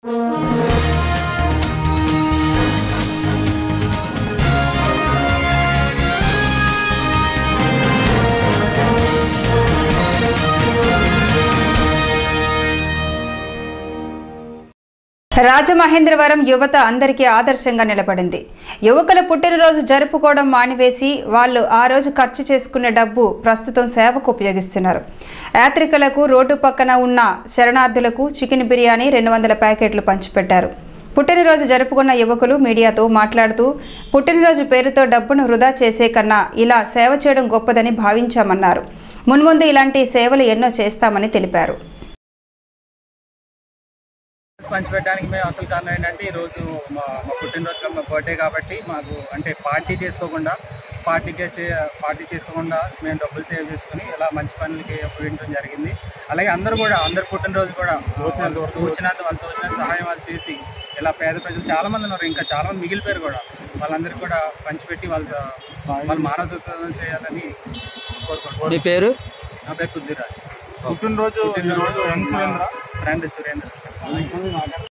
రాజమహేంద్రవరం యువత అందరికీ ఆదర్శంగా నిలబడింది యువకుల పుట్టినరోజు జరుపుకోవడం మానివేసి వాళ్ళు ఆ రోజు ఖర్చు చేసుకునే డబ్బు ప్రస్తుతం సేవకు ఉపయోగిస్తున్నారు యాత్రికులకు రోడ్డు పక్కన ఉన్న శరణార్థులకు చికెన్ బిర్యానీ రెండు వందల ప్యాకెట్లు పంచిపెట్టారు పుట్టినరోజు జరుపుకున్న యువకులు మీడియాతో మాట్లాడుతూ పుట్టినరోజు పేరుతో డబ్బును వృధా చేసే కన్నా ఇలా సేవ చేయడం గొప్పదని భావించామన్నారు మున్ముందు ఇలాంటి సేవలు ఎన్నో చేస్తామని తెలిపారు పంచిపెట్టడానికి మేము అసలు కారణం ఏంటంటే ఈరోజు మా మా పుట్టినరోజు మా బర్త్డే కాబట్టి మాకు అంటే పార్టీ చేసుకోకుండా పార్టీకే చే పార్టీ చేసుకోకుండా మేము డబ్బులు సేవ్ చేసుకుని ఇలా మంచి పనులకి ఉపయోగించడం జరిగింది అలాగే అందరూ కూడా అందరు పుట్టినరోజు కూడా తోచినంత తోచినంత వాళ్ళు తోచినంత సహాయం వాళ్ళు చేసి ఇలా పేద ప్రజలు చాలా మంది ఉన్నారు ఇంకా చాలా మంది మిగిలిపోయారు కూడా వాళ్ళందరికీ కూడా పంచిపెట్టి వాళ్ళ వాళ్ళు మానవత్వం చేయాలని కోరుకుంటున్నాను మీ పేరు నా పేరు కుద్దిరాజ్ పుట్టినరోజు ఈరోజు యంగ్ సురేంద్ర ఫ్రెండ్ సురేంద్ర